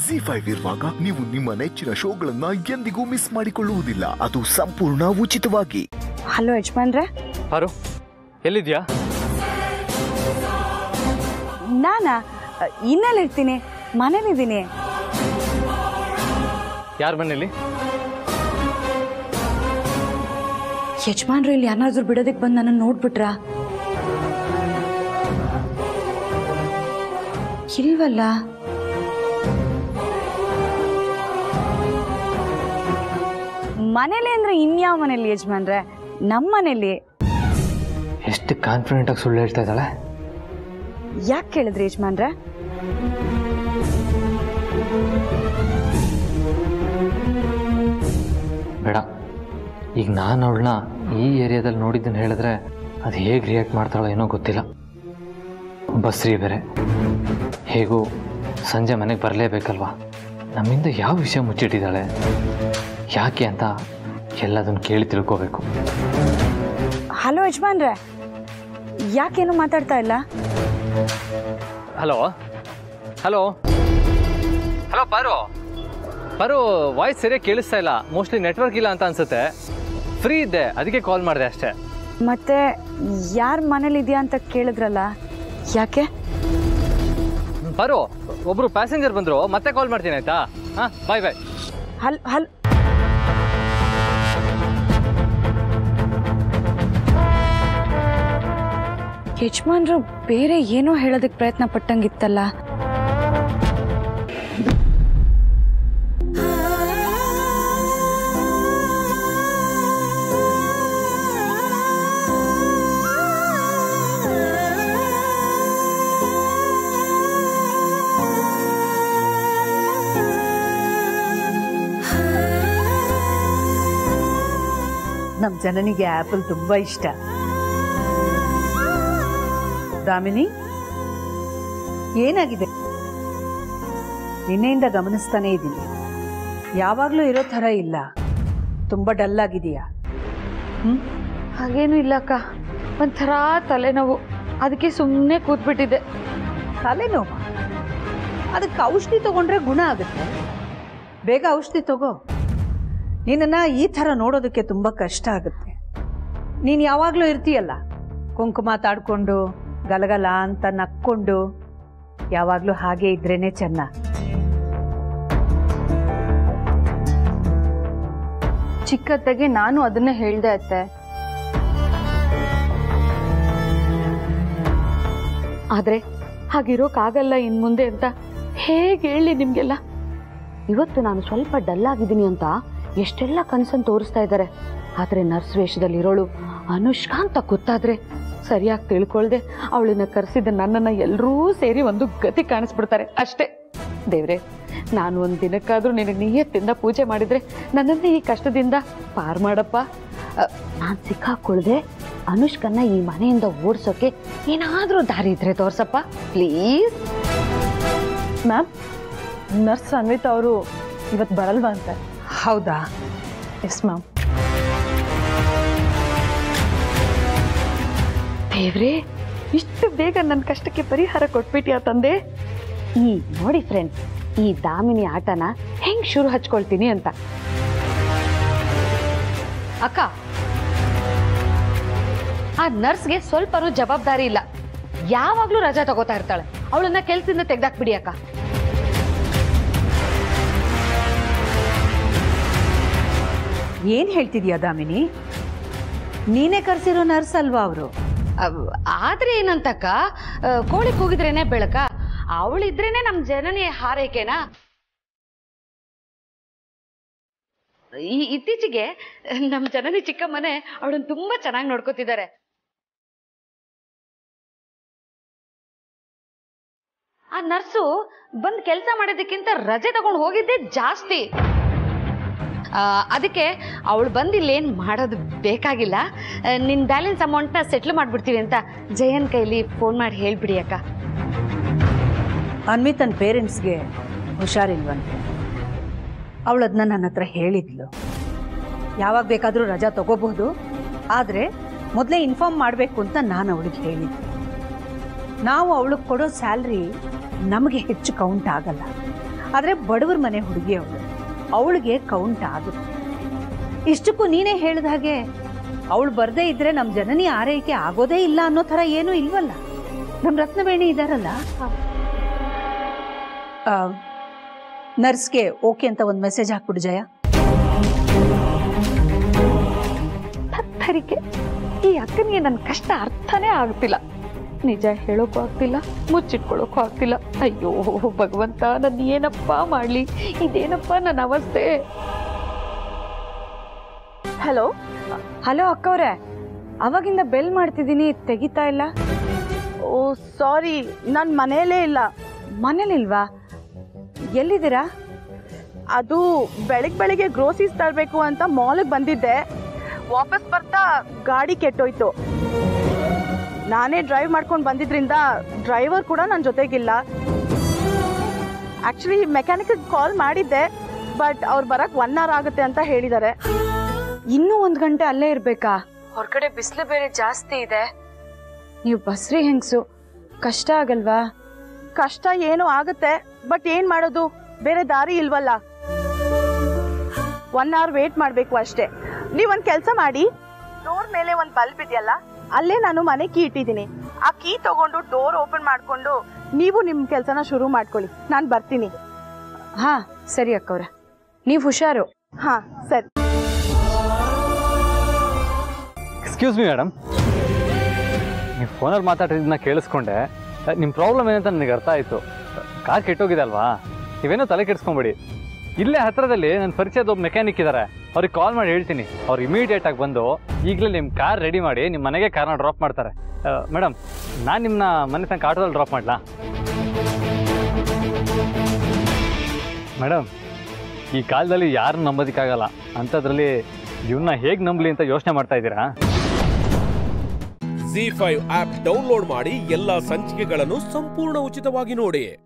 G five ಇರುವಾಗ ನೀವು ನಿಮ್ಮ ನೆಚ್ಚಿನ ಶೋಗಳನ್ನ ಎಂದಿಗೂ ಮಿಸ್ ಮಾಡಿಕೊಳ್ಳುವುದಿಲ್ಲ ಅದು ಸಂಪೂರ್ಣ ಉಚಿತವಾಗಿ ಹಲೋ ಯಜಮಾನ್ರೆ ಪಾರು ಎಲ್ಲಿದ್ಯಾ ನಾನಾ ಇನ್ನೆಲ್ಲಿರ್ತೀನಿ ಮನೇಲಿದ್ದೀನಿ ಯಾರ ಮನೇಲಿ ಯಜಮಾನ್ರು ಇಲ್ಲಿ ಯಾರಾದ್ರೂ ಬಿಡೋದಕ್ಕೆ ಬಂದು ನನ್ನನ್ನು ನೋಡ್ಬಿಟ್ರಾ ಇಲ್ವಲ್ಲ ಮನೇಲಿ ಅಂದ್ರೆ ಇನ್ಯಾವ ಮನೇಲಿ ಯಜಮಾನ್ರೆ ನಮ್ಮ ಮನೇಲಿ ಎಷ್ಟು ಕಾನ್ಫಿಡೆಂಟಾಗಿ ಸುಳ್ಳು ಹೇಳ್ತಾ ಇದ್ದಾಳೆ ಯಾಕೆ ಕೇಳಿದ್ರಿ ಯಜಮಾನ್ರೆ ಬೇಡ ಈಗ ನಾನು ಅವಳನ್ನ ಈ ಏರಿಯಾದಲ್ಲಿ ನೋಡಿದ್ದನ್ನು ಹೇಳಿದ್ರೆ ಅದು ಹೇಗೆ ರಿಯಾಕ್ಟ್ ಮಾಡ್ತಾಳೋ ಏನೋ ಗೊತ್ತಿಲ್ಲ ಬಸ್ರಿ ಬೇರೆ ಹೇಗೂ ಸಂಜೆ ಮನೆಗೆ ಬರಲೇಬೇಕಲ್ವಾ ನಮ್ಮಿಂದ ಯಾವ ವಿಷಯ ಮುಚ್ಚಿಟ್ಟಿದ್ದಾಳೆ ಯಾಕೆ ಅಂತ ಎಲ್ಲದನ್ನು ಕೇಳಿ ತಿಳ್ಕೋಬೇಕು ಹಲೋ ಯಜಮಾನ್ರೆ ಯಾಕೇನು ಮಾತಾಡ್ತಾ ಇಲ್ಲ ಹಲೋ ಹಲೋ ಹಲೋ ಪಾರು ಪಾರು ವಾಯ್ಸ್ ಸರಿಯಾಗಿ ಕೇಳಿಸ್ತಾ ಇಲ್ಲ ಮೋಸ್ಟ್ಲಿ ನೆಟ್ವರ್ಕ್ ಇಲ್ಲ ಅಂತ ಅನ್ಸುತ್ತೆ ಫ್ರೀ ಇದ್ದೆ ಅದಕ್ಕೆ ಕಾಲ್ ಮಾಡಿದೆ ಅಷ್ಟೇ ಮತ್ತೆ ಯಾರ ಮನೇಲಿ ಇದೆಯಾ ಅಂತ ಕೇಳಿದ್ರಲ್ಲ ಯಾಕೆ ಪಾರು ಒಬ್ರು ಪ್ಯಾಸೆಂಜರ್ ಬಂದ್ರು ಮತ್ತೆ ಕಾಲ್ ಮಾಡ್ತೀನಿ ಆಯ್ತಾ ಹಾಂ ಬಾಯ್ ಬಾಯ್ ಹಲ್ ಹಲ್ ಯಜಮಾನ್ರು ಬೇರೆ ಏನೋ ಹೇಳೋದಕ್ಕೆ ಪ್ರಯತ್ನ ಪಟ್ಟಂಗಿತ್ತಲ್ಲ ನಮ್ಮ ಜನನಿಗೆ ಆಪಲ್ ತುಂಬಾ ಇಷ್ಟ ದಾಮಿನಿ ಏನಾಗಿದೆ ನಿನ್ನೆಯಿಂದ ಗಮನಿಸ್ತಾನೇ ಇದ್ದೀನಿ ಯಾವಾಗಲೂ ಇರೋ ಥರ ಇಲ್ಲ ತುಂಬ ಡಲ್ ಆಗಿದೆಯಾ ಹ್ಮ್ ಹಾಗೇನೂ ಇಲ್ಲ ಅಕ್ಕ ಒಂಥರ ತಲೆನೋವು ಅದಕ್ಕೆ ಸುಮ್ಮನೆ ಕೂತ್ಬಿಟ್ಟಿದ್ದೆ ತಲೆನೋವು ಅದಕ್ಕೆ ಔಷಧಿ ತಗೊಂಡ್ರೆ ಗುಣ ಆಗುತ್ತೆ ಬೇಗ ಔಷಧಿ ತಗೋ ನಿನ್ನನ್ನು ಈ ಥರ ನೋಡೋದಕ್ಕೆ ತುಂಬ ಕಷ್ಟ ಆಗುತ್ತೆ ನೀನು ಯಾವಾಗಲೂ ಇರ್ತೀಯಲ್ಲ ಕುಂಕುಮ ತಾಡ್ಕೊಂಡು ಗಲಗಲ ಅಂತ ನಕ್ಕೊಂಡು ಯಾವಾಗಲೂ ಹಾಗೆ ಇದ್ರೇನೆ ಚೆನ್ನ ಚಿಕ್ಕತ್ತೆಗೆ ನಾನು ಅದನ್ನೇ ಹೇಳ್ದೆ ಅತ್ತೆ ಆದ್ರೆ ಹಾಗಿರೋಕ್ಕಾಗಲ್ಲ ಇನ್ ಮುಂದೆ ಅಂತ ಹೇಗೆ ಹೇಳಿ ನಿಮ್ಗೆಲ್ಲ ಇವತ್ತು ನಾನು ಸ್ವಲ್ಪ ಡಲ್ ಆಗಿದ್ದೀನಿ ಅಂತ ಎಷ್ಟೆಲ್ಲ ಕನಸನ್ನು ತೋರಿಸ್ತಾ ಇದ್ದಾರೆ ಆದ್ರೆ ನರ್ಸ್ ವೇಷದಲ್ಲಿ ಇರೋಳು ಅನುಷ್ಕಾ ಅಂತ ಗೊತ್ತಾದ್ರೆ ಸರಿಯಾಗಿ ತಿಳ್ಕೊಳ್ದೆ ಅವಳನ್ನ ಕರೆಸಿದ ನನ್ನನ್ನ ಎಲ್ಲರೂ ಸೇರಿ ಒಂದು ಗತಿ ಕಾಣಿಸ್ಬಿಡ್ತಾರೆ ಅಷ್ಟೇ ದೇವ್ರೆ ನಾನು ಒಂದು ದಿನಕ್ಕಾದ್ರೂ ನಿನಗೆ ನಿಯತ್ತಿಂದ ಪೂಜೆ ಮಾಡಿದ್ರೆ ನನ್ನನ್ನೇ ಈ ಕಷ್ಟದಿಂದ ಪಾರ್ ಮಾಡಪ್ಪ ನಾನು ಸಿಕ್ಕಾಕೊಳ್ದೆ ಅನುಷ್ಕನ್ನ ಈ ಮನೆಯಿಂದ ಓಡಿಸೋಕೆ ಏನಾದ್ರೂ ದಾರಿ ಇದ್ರೆ ತೋರ್ಸಪ್ಪ ಪ್ಲೀಸ್ ಮ್ಯಾಮ್ ನರ್ಸ್ ಅನ್ವಿತಾ ಅವರು ಇವತ್ತು ಬರಲ್ವಾ ಅಂತ ಹೌದಾ ಎಸ್ ಮ್ಯಾಮ್ ದೇವ್ರೆ ಇಷ್ಟು ಬೇಗ ನನ್ನ ಕಷ್ಟಕ್ಕೆ ಪರಿಹಾರ ಕೊಟ್ಬಿಟ್ಯಾ ತಂದೆ ಈ ನೋಡಿ ಫ್ರೆಂಡ್ಸ್ ಈ ದಾಮಿನಿ ಆಟನ ಹೆಂಗ್ ಶುರು ಹಚ್ಕೊಳ್ತೀನಿ ಅಂತ ಅಕ್ಕ ಆ ನರ್ಸ್ಗೆ ಸ್ವಲ್ಪನೂ ಜವಾಬ್ದಾರಿ ಇಲ್ಲ ಯಾವಾಗ್ಲೂ ರಜಾ ತಗೋತಾ ಇರ್ತಾಳೆ ಅವಳನ್ನ ಕೆಲ್ಸದಿಂದ ತೆಗ್ದಾಕ್ಬಿಡಿ ಅಕ್ಕ ಏನು ಹೇಳ್ತಿದ್ಯಾ ದಾಮಿನಿ ನೀನೇ ಕರೆಸಿರೋ ನರ್ಸ್ ಅಲ್ವಾ ಅವರು ಅವ್- ಆದ್ರೆ ಏನಂತಕ್ಕ ಆ, ಕೋಳಿ ಕೂಗಿದ್ರೇನೆ ಬೆಳಕ ಅವಳಿದ್ರೇನೆ ನಮ್ ಜನನಿ ಹಾರೈಕೆನಾ ಈ ಇತ್ತೀಚೆಗೆ ನಮ್ ಜನನಿ ಚಿಕ್ಕಮ್ಮನೆ ಅವಳನ್ನ ತುಂಬಾ ಚೆನ್ನಾಗಿ ನೋಡ್ಕೋತಿದ್ದಾರೆ ಆ ನರ್ಸು ಬಂದ್ ಕೆಲಸ ಮಾಡೋದಕ್ಕಿಂತ ರಜೆ ತಗೊಂಡು ಹೋಗಿದ್ದೆ ಜಾಸ್ತಿ ಆ, ಅದಕ್ಕೆ ಅವಳು ಬಂದು ಇಲ್ಲೇನು ಮಾಡೋದು ಬೇಕಾಗಿಲ್ಲ ಆ, ನಿನ್ ಬ್ಯಾಲೆನ್ಸ್ ಅಮೌಂಟ್ನ ಸೆಟ್ಲ್ ಮಾಡ್ಬಿಡ್ತೀವಿ ಅಂತ ಜಯನ್ ಕೈಲಿ ಫೋನ್ ಮಾಡಿ ಹೇಳ್ಬಿಡಿ ಅಕ್ಕ ಅನ್ವಿತನ್ ಪೇರೆಂಟ್ಸ್ಗೆ ಹುಷಾರಿಲ್ವಂತೆ ಅವಳದನ್ನ ನನ್ನ ಹತ್ರ ಹೇಳಿದ್ಲು ಯಾವಾಗ ಬೇಕಾದರೂ ರಜಾ ತಗೋಬಹುದು ಆದರೆ ಮೊದಲೇ ಇನ್ಫಾರ್ಮ್ ಮಾಡಬೇಕು ಅಂತ ನಾನು ಅವಳಿಗೆ ಹೇಳಿದ್ದೆ ನಾವು ಅವಳಿಗೆ ಕೊಡೋ ಸ್ಯಾಲ್ರಿ ನಮಗೆ ಹೆಚ್ಚು ಕೌಂಟ್ ಆಗಲ್ಲ ಆದರೆ ಬಡವರ ಮನೆ ಹುಡುಗಿ ಅವಳು ಅವಳಿಗೆ ಕೌಂಟ್ ಆಗುತ್ತೆ ಇಷ್ಟಕ್ಕೂ ನೀನೇ ಹೇಳಿದ ಹಾಗೆ ಅವಳು ಬರದೇ ಇದ್ರೆ ನಮ್ಮ ಜನನಿ ಆರೈಕೆ ಆಗೋದೇ ಇಲ್ಲ ಅನ್ನೋ ಥರ ಏನೂ ಇಲ್ವಲ್ಲ ನಮ್ಮ ರತ್ನವೇಣಿ ಇದಾರಲ್ಲ ಆ, ನರ್ಸ್ಗೆ ಓಕೆ ಅಂತ ಒಂದು ಮೆಸೇಜ್ ಹಾಕ್ಬಿಡು ಜಯ ತತ್ತರಿಕೆ ಈ ಅಕ್ಕನಿಗೆ ನನ್ನ ಕಷ್ಟ ಅರ್ಥನೇ ಆಗ್ತಿಲ್ಲ ನಿಜ ಹೇಳೋಕ್ಕೂ ಆಗ್ತಿಲ್ಲ ಮುಚ್ಚಿಟ್ಕೊಳ್ಳೋಕ್ಕೂ ಆಗ್ತಿಲ್ಲ ಅಯ್ಯೋ ಭಗವಂತ ನನ್ನ ಏನಪ್ಪ ಮಾಡಲಿ ಇದೇನಪ್ಪ ನನ್ನ ಅವಸ್ಥೆ ಹಲೋ ಹಲೋ ಅಕ್ಕವ್ರೆ ಅವಾಗಿಂದ ಬೆಲ್ ಮಾಡ್ತಿದ್ದೀನಿ ತೆಗಿತಾ ಇಲ್ಲ ಓ ಸಾರಿ ನಾನು ಮನೆಯಲ್ಲೇ ಇಲ್ಲ ಮನೇಲಿಲ್ವಾ ಎಲ್ಲಿದ್ದೀರಾ ಅದು ಬೆಳಗ್ಗೆ ಬೆಳಿಗ್ಗೆ ಗ್ರೋಸೀಸ್ ತರಬೇಕು ಅಂತ ಮಾಲಿಗೆ ಬಂದಿದ್ದೆ ವಾಪಸ್ ಬರ್ತಾ ಗಾಡಿ ಕೆಟ್ಟೋಯ್ತು ನಾನೇ ಡ್ರೈವ್ ಮಾಡ್ಕೊಂಡು ಬಂದಿದ್ರಿಂದ ಡ್ರೈವರ್ ಕೂಡ ನನ್ನ ಜೊತೆಗಿಲ್ಲ ಆ್ಯಕ್ಚುಲಿ ಮೆಕ್ಯಾನಿಕ್ಗೆ ಕಾಲ್ ಮಾಡಿದ್ದೆ ಬಟ್ ಅವ್ರು ಬರಕ್ಕೆ ಒನ್ ಅವರ್ ಆಗುತ್ತೆ ಅಂತ ಹೇಳಿದ್ದಾರೆ ಇನ್ನೂ ಒಂದ್ ಗಂಟೆ ಅಲ್ಲೇ ಇರ್ಬೇಕಾ ಹೊರಗಡೆ ಬಿಸಿಲು ಬೇರೆ ಜಾಸ್ತಿ ಇದೆ ನೀವು ಬಸ್ರಿ ಹೆಂಗ್ಸು ಕಷ್ಟ ಆಗಲ್ವಾ ಕಷ್ಟ ಏನೋ ಆಗುತ್ತೆ ಬಟ್ ಏನು ಮಾಡೋದು ಬೇರೆ ದಾರಿ ಇಲ್ವಲ್ಲ ಒನ್ ಅವರ್ ವೇಟ್ ಮಾಡಬೇಕು ಅಷ್ಟೇ ನೀವೊಂದು ಕೆಲಸ ಮಾಡಿ ಡೋರ್ ಮೇಲೆ ಒಂದು ಬಲ್ಬ್ ಇದೆಯಲ್ಲ ಅಲ್ಲೇ ನಾನು ಮನೆ ಕೀ ಇಟ್ಟಿದ್ದೀನಿ ಆ ಕೀ ತಗೊಂಡು ಡೋರ್ ಓಪನ್ ಮಾಡಿಕೊಂಡು ನೀವು ನಿಮ್ಮ ಕೆಲಸನ ಶುರು ಮಾಡ್ಕೊಳ್ಳಿ ನಾನು ಬರ್ತೀನಿ ಹಾ ಸರಿ ಅಕ್ಕವ್ರೆ ನೀವು ಹುಷಾರು ಹಾಂ ಸರಿ ಎಕ್ಸ್ಕ್ಯೂಸ್ ಮಿ ಮೇಡಮ್ ನೀವು ಫೋನಲ್ಲಿ ಮಾತಾಡ್ತಿದ್ದನ್ನ ಕೇಳಿಸ್ಕೊಂಡೆ ನಿಮ್ಮ ಪ್ರಾಬ್ಲಮ್ ಏನಂತ ನನಗೆ ಅರ್ಥ ಆಯಿತು ಕಾರ್ ಕೆಟ್ಟೋಗಿದೆ ಅಲ್ವಾ ನೀವೇನೋ ತಲೆ ಕೆಡಿಸ್ಕೊಂಬೇಡಿ ಇಲ್ಲೇ ಹತ್ರದಲ್ಲಿ ನನ್ನ ಪರಿಚಯದ ಒಬ್ಬ ಮೆಕ್ಯಾನಿಕ್ ಇದ್ದಾರೆ ಅವ್ರಿಗೆ ಕಾಲ್ ಮಾಡಿ ಹೇಳ್ತೀನಿ ಅವ್ರು ಇಮಿಡಿಯೇಟ್ ಆಗಿ ಬಂದು ಈಗಲೇ ನಿಮ್ಮ ಕಾರ್ ರೆಡಿ ಮಾಡಿ ನಿಮ್ಮ ಮನೆಗೆ ಕಾರ್ನ ಡ್ರಾಪ್ ಮಾಡ್ತಾರೆ ಮೇಡಮ್ ನಾನು ನಿಮ್ಮನ್ನ ಮನೆ ತನಕ ಆಟೋದಲ್ಲಿ ಡ್ರಾಪ್ ಮಾಡಲಾ ಮೇಡಮ್ ಈ ಕಾಲದಲ್ಲಿ ಯಾರನ್ನ ನಂಬೋದಕ್ಕಾಗಲ್ಲ ಅಂಥದ್ರಲ್ಲಿ ಇವನ್ನ ಹೇಗೆ ನಂಬಲಿ ಅಂತ ಯೋಚನೆ ಮಾಡ್ತಾ ಇದ್ದೀರಾ ಜಿ ಫೈವ್ ಆಪ್ ಡೌನ್ಲೋಡ್ ಮಾಡಿ ಎಲ್ಲಾ ಸಂಚಿಕೆಗಳನ್ನು ಸಂಪೂರ್ಣ ಉಚಿತವಾಗಿ ನೋಡಿ